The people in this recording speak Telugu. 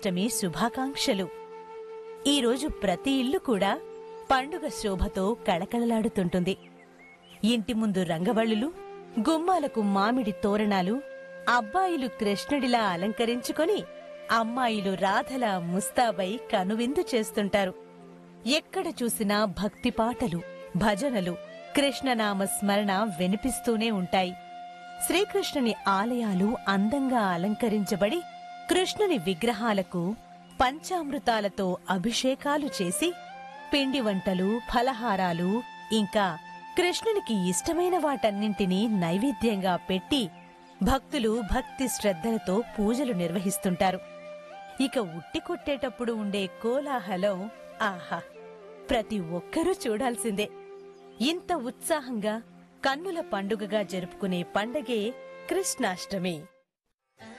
కృష్ణాష్టమి శుభాకాంక్షలు ఈరోజు ప్రతి ఇల్లు కూడా పండుగ శోభతో కళకళలాడుతుంటుంది ఇంటి ముందు రంగవల్లులు గుమ్మాలకు మామిడి తోరణాలు అబ్బాయిలు కృష్ణుడిలా అలంకరించుకొని అమ్మాయిలు రాధలా ముస్తాబై కనువిందు చేస్తుంటారు ఎక్కడ చూసినా భక్తి పాటలు భజనలు కృష్ణనామ స్మరణ వినిపిస్తూనే ఉంటాయి శ్రీకృష్ణుని ఆలయాలు అందంగా అలంకరించబడి కృష్ణుని విగ్రహాలకు పంచామృతాలతో అభిషేకాలు చేసి పిండి వంటలు ఫలహారాలు ఇంకా కృష్ణునికి ఇష్టమైన వాటన్నింటినీ నైవేద్యంగా పెట్టి భక్తులు భక్తి శ్రద్ధలతో పూజలు నిర్వహిస్తుంటారు ఇక ఉట్టి కొట్టేటప్పుడు ఉండే కోలాహలం ఆహా ప్రతి ఒక్కరూ చూడాల్సిందే ఇంత ఉత్సాహంగా కన్నుల పండుగగా జరుపుకునే పండగే కృష్ణాష్టమి